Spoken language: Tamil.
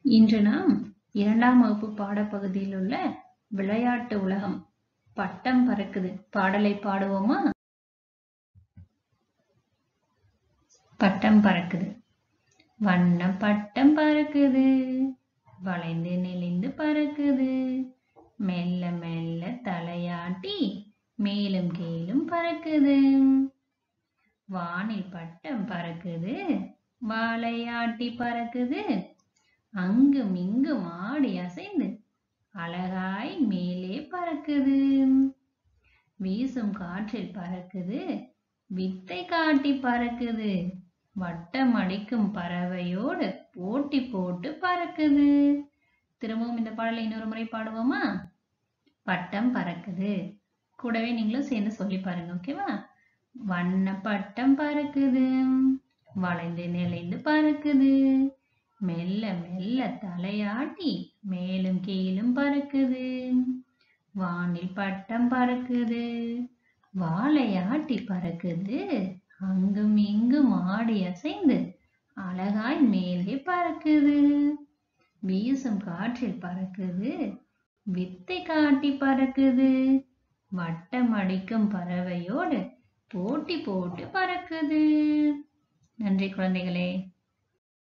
இன்று நாம் இரண்டாம் வகுப்பு பாடப்பகுதியில் உள்ள விளையாட்டு உலகம் பட்டம் பறக்குது பாடலை பாடுவோமா பட்டம் பறக்குது வண்ண பட்டம் பறக்குது வளைந்து நெளிந்து பறக்குது மெல்ல மெல்ல தலையாட்டி மேலும் கீழும் பறக்குது வானில் பட்டம் பறக்குது வாழையாட்டி பறக்குது அங்கும் இங்கும் ஆடி அசைந்து அழகாய் மேலே பறக்குது வீசும் காற்றில் பறக்குது வித்தை காட்டி பறக்குது வட்டம் அடிக்கும் பறவையோடு போட்டி போட்டு பறக்குது திரும்பவும் இந்த பாடலை இன்னொரு முறை பாடுவோமா பட்டம் பறக்குது கூடவே நீங்களும் சேர்ந்து சொல்லி பாருங்க ஓகேவா வண்ண பட்டம் பறக்குது வளைந்து நெளிந்து பறக்குது மெல்ல மெல்ல தலையாட்டி மேலும் கீழும் பறக்குது வானில் பட்டம் பறக்குது வாழையாட்டி பறக்குது அங்கும் இங்கும் ஆடி அசைந்து அழகாய் மேலே பறக்குது வீசும் காற்றில் பறக்குது வித்தை காட்டி பறக்குது வட்டம் அடிக்கும் பறவையோடு போட்டி போட்டு பறக்குது நன்றி குழந்தைகளே